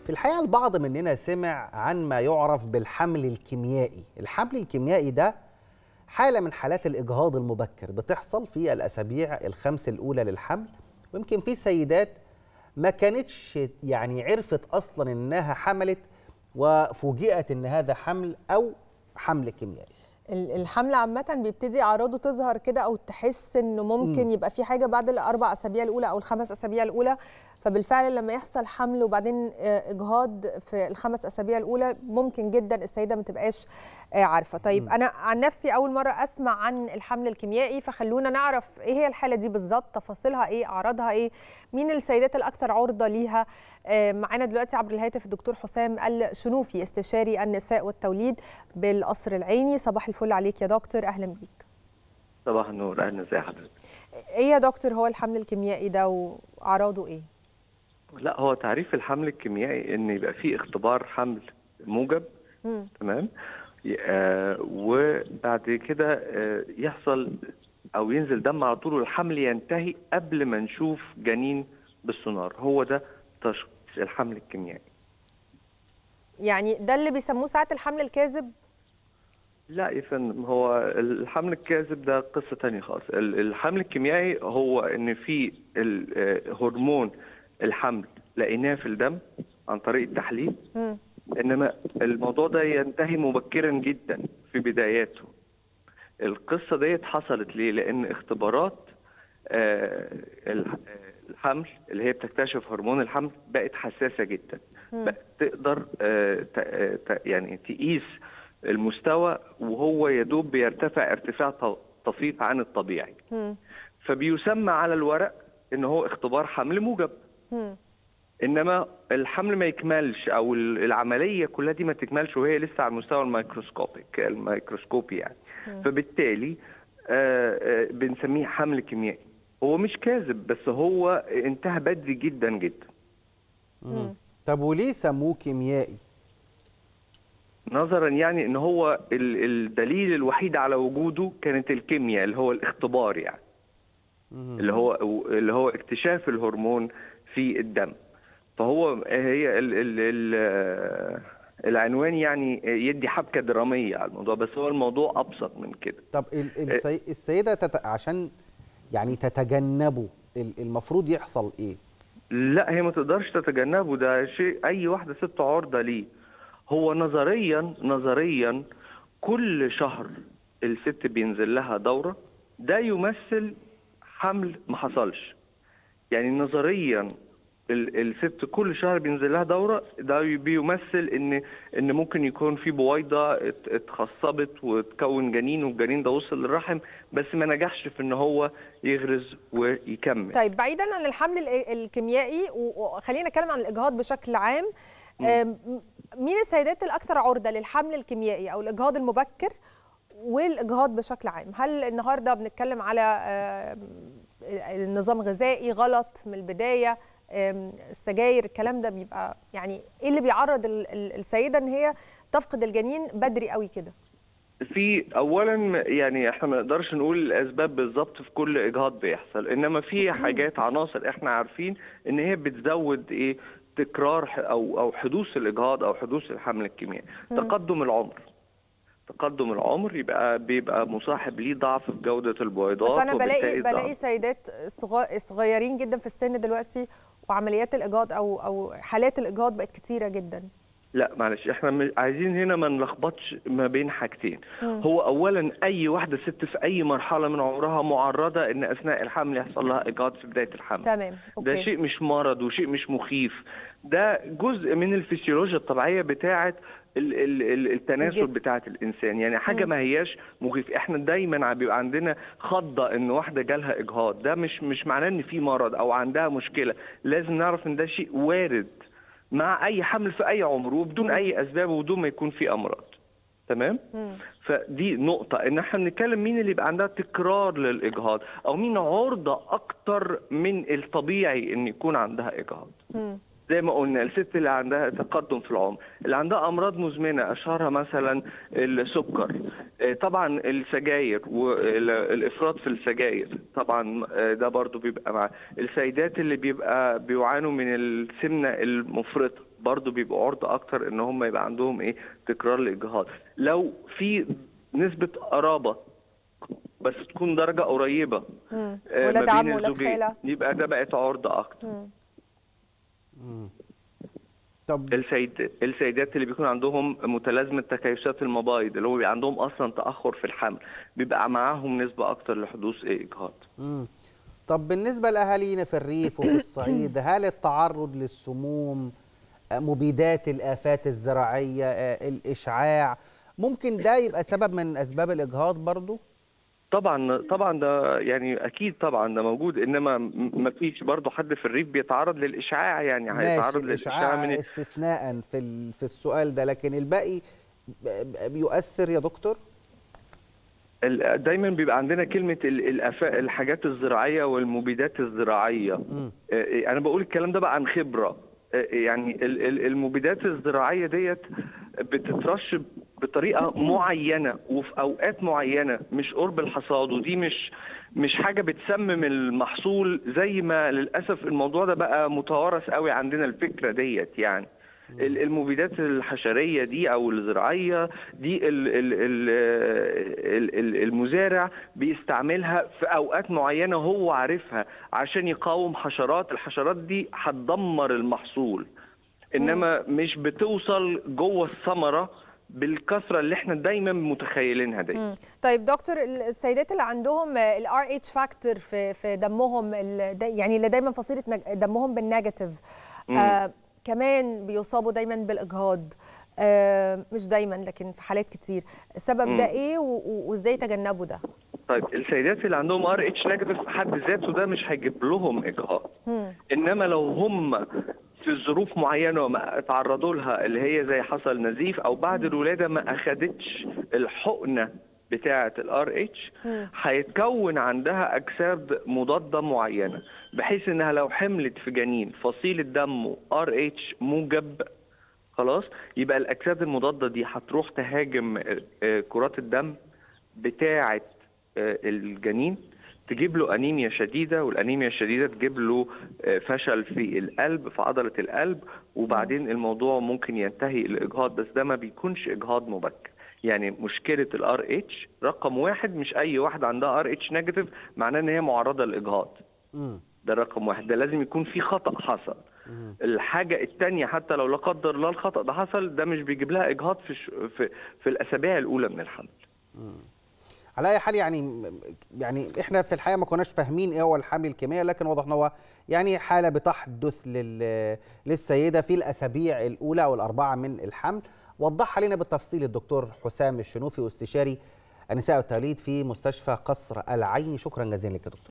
في الحقيقة البعض مننا سمع عن ما يعرف بالحمل الكيميائي الحمل الكيميائي ده حالة من حالات الإجهاض المبكر بتحصل في الأسابيع الخمس الأولى للحمل ويمكن في سيدات ما كانتش يعني عرفت أصلا إنها حملت وفوجئت إن هذا حمل أو حمل كيميائي الحمل عامة بيبتدي أعراضه تظهر كده أو تحس إنه ممكن مم. يبقى في حاجة بعد الأربع أسابيع الأولى أو الخمس أسابيع الأولى فبالفعل لما يحصل حمل وبعدين آه، إجهاض في الخمس أسابيع الأولى ممكن جدا السيدة ما تبقاش آه، عارفة طيب مم. أنا عن نفسي أول مرة أسمع عن الحمل الكيميائي فخلونا نعرف إيه هي الحالة دي بالظبط تفاصيلها إيه أعراضها إيه مين السيدات الأكثر عرضة ليها آه، معانا دلوقتي عبر الهاتف الدكتور حسام الشنوفي استشاري النساء والتوليد بالقصر العيني صباح الفل عليك يا دكتور اهلا بيك صباح النور اهلا ازي حضرتك ايه يا دكتور هو الحمل الكيميائي ده واعراضه ايه لا هو تعريف الحمل الكيميائي ان يبقى فيه اختبار حمل موجب مم. تمام ي- آه وبعد كده آه يحصل او ينزل دم على طول والحمل ينتهي قبل ما نشوف جنين بالسونار هو ده تشخيص الحمل الكيميائي يعني ده اللي بيسموه ساعات الحمل الكاذب لا يا فندم هو الحمل الكاذب ده قصة تانية خالص ال- الحمل الكيميائي هو ان في ال- آه، هرمون الحمل لقيناه في الدم عن طريق التحليل مم. انما الموضوع ده ينتهي مبكرا جدا في بداياته القصه ديت حصلت ليه لان اختبارات آه، ال- آه، الحمل اللي هي بتكتشف هرمون الحمل بقت حساسه جدا مم. بقت تقدر آه، ت- آه، ت- يعني تقيس المستوى وهو يدوب بيرتفع ارتفاع ط- طفيف عن الطبيعي مم. فبيسمى على الورق ان هو اختبار حمل موجب مم. انما الحمل ما يكملش او ال- العمليه كلها دي ما تكملش وهي لسه على المستوى الميكروسكوبيك الميكروسكوبي يعني مم. فبالتالي آه، آه، بنسميه حمل كيميائي هو مش كاذب بس هو انتهى بدري جدا جدا مم. طب وليه سموه كيميائي؟ نظرا يعني ان هو ال- الدليل الوحيد على وجوده كانت الكيمياء اللي هو الاختبار يعني مم. اللي هو اللي هو اكتشاف الهرمون في الدم فهو هي ال ال ال العنوان يعني يدي حبكه دراميه على الموضوع بس هو الموضوع ابسط من كده طب ال- السي... السيدة تت... عشان يعني تتجنبوا ال- المفروض يحصل ايه؟ لا هي ما تقدرش تتجنبه ده شيء اي واحده ست عرضه ليه هو نظريا نظريا كل شهر الست بينزل لها دوره ده يمثل حمل ما حصلش يعني نظريا ال- الست كل شهر بينزل لها دوره ده بيمثل ان ان ممكن يكون في بويضه ات- اتخصبت وتكون جنين والجنين ده وصل للرحم بس ما نجحش في ان هو يغرز ويكمل طيب بعيدا عن الحمل ال- الكيميائي و- وخلينا نتكلم عن الاجهاض بشكل عام آم، مين السيدات الاكثر عرضه للحمل الكيميائي او الاجهاض المبكر والاجهاض بشكل عام هل النهارده بنتكلم على آم، النظام غذائي غلط من البدايه آم، السجاير الكلام ده بيبقى يعني ايه اللي بيعرض ال- ال- السيده ان هي تفقد الجنين بدري قوي كده في اولا يعني احنا ما نقدرش نقول الاسباب بالظبط في كل اجهاض بيحصل انما في حاجات عناصر احنا عارفين ان هي بتزود ايه تكرار ح- او او حدوث الاجهاض او حدوث الحمل الكيميائي تقدم العمر تقدم العمر يبقى بيبقى مصاحب ليه ضعف في جوده البويضات بس انا بلاقي وبالتالي بلاقي ضعف. سيدات صغا- صغيرين جدا في السن دلوقتي وعمليات الاجهاض او او حالات الاجهاض بقت كتيره جدا لا معلش احنا مش- عايزين هنا ما نلخبطش ما بين حاجتين مم. هو اولا اي واحده ست في اي مرحله من عمرها معرضه ان اثناء الحمل يحصل لها اجهاض في بدايه الحمل تمام ده اوكي شيء مش مرض وشيء مش مخيف ده جزء من الفسيولوجيا الطبيعيه بتاعه ال- ال- ال- التناسل الجسم. بتاعه الانسان يعني حاجه مم. ما هياش مخيف احنا دايما ع- بيبقى عندنا خضه ان واحده جالها اجهاض ده مش مش معناه ان في مرض او عندها مشكله لازم نعرف ان ده شيء وارد مع اي حمل في اي عمر وبدون اي اسباب وبدون ما يكون في امراض تمام مم. فدي نقطة إن احنا بنتكلم مين اللي يبقى عندها تكرار للإجهاض أو مين عرضة أكتر من الطبيعي إن يكون عندها إجهاض مم. زي ما قلنا الست اللي عندها تقدم في العمر اللي عندها امراض مزمنه اشهرها مثلا السكر آه، طبعا السجاير والافراط في السجاير طبعا آه، ده برضو بيبقى مع السيدات اللي بيبقى بيعانوا من السمنه المفرطه برضو بيبقوا عرضة اكتر ان هم يبقى عندهم ايه تكرار الاجهاض لو في نسبة قرابة بس تكون درجة قريبة مم. آه، ولاد ما عم بين ولاد الزوجين، خالة يبقى ده بقت عرضة اكتر مم. طب السيد السيدات اللي بيكون عندهم متلازمه تكيسات المبايض اللي هو بيبقى عندهم اصلا تاخر في الحمل بيبقى معاهم نسبه اكتر لحدوث إيه اجهاض مم. طب بالنسبة لأهالينا في الريف وفي الصعيد هل التعرض للسموم آه، مبيدات الآفات الزراعية آه، الإشعاع ممكن ده يبقى سبب من أسباب الإجهاض برضو؟ طبعا طبعا ده يعني اكيد طبعا ده موجود انما ما فيش برضه حد في الريف بيتعرض للاشعاع يعني ماشي هيتعرض للاشعاع الإشعاع من استثناء في ال- في السؤال ده لكن الباقي ب- ب- بيؤثر يا دكتور؟ ال- دايما بيبقى عندنا كلمه ال- الأفا- الحاجات الزراعيه والمبيدات الزراعيه مم. آه، انا بقول الكلام ده بقى عن خبره آه، يعني ال- ال- المبيدات الزراعيه ديت بتترش بطريقه معينه وفي اوقات معينه مش قرب الحصاد ودي مش مش حاجه بتسمم المحصول زي ما للاسف الموضوع ده بقى متوارث قوي عندنا الفكره ديت يعني ال- المبيدات الحشريه دي او الزراعيه دي ال ال ال ال ال المزارع بيستعملها في اوقات معينه هو عارفها عشان يقاوم حشرات الحشرات دي هتدمر المحصول انما مش بتوصل جوه الثمره بالكثره اللي احنا دايما متخيلينها دي مم. طيب دكتور ال- السيدات اللي عندهم الار اتش فاكتور في في دمهم ال- دا- يعني اللي دايما فصيله نج- دمهم بالنيجاتيف آه كمان بيصابوا دايما بالاجهاض آه مش دايما لكن في حالات كتير السبب مم. ده ايه و- و- وازاي تجنبوا ده طيب السيدات اللي عندهم ار اتش نيجاتيف في حد ذاته ده مش هيجيب لهم اجهاض مم. انما لو هم في ظروف معينه ما اتعرضوا لها اللي هي زي حصل نزيف او بعد الولاده ما اخدتش الحقنه بتاعه الار اتش مم. هيتكون عندها اجساد مضاده معينه بحيث انها لو حملت في جنين فصيله دمه ار اتش موجب خلاص يبقى الاجساد المضاده دي هتروح تهاجم آه، آه، كرات الدم بتاعه آه، الجنين تجيب له انيميا شديده والانيميا الشديده تجيب له آه، فشل في القلب في عضله القلب وبعدين الموضوع ممكن ينتهي الاجهاض بس ده ما بيكونش اجهاض مبكر يعني مشكله الار اتش رقم واحد مش اي واحده عندها ار اتش نيجاتيف معناه ان هي معرضه للاجهاض مم. ده رقم واحد ده لازم يكون في خطا حصل الحاجه الثانيه حتى لو لا قدر الله الخطا ده حصل ده مش بيجيب لها اجهاض في ش... في, في الاسابيع الاولى من الحمل على اي حال يعني يعني احنا في الحقيقه ما كناش فاهمين ايه هو الحمل الكيميائي لكن واضح ان هو يعني حاله بتحدث لل للسيده في الاسابيع الاولى او الاربعه من الحمل وضحها لنا بالتفصيل الدكتور حسام الشنوفي واستشاري النساء والتوليد في مستشفى قصر العيني شكرا جزيلا لك يا دكتور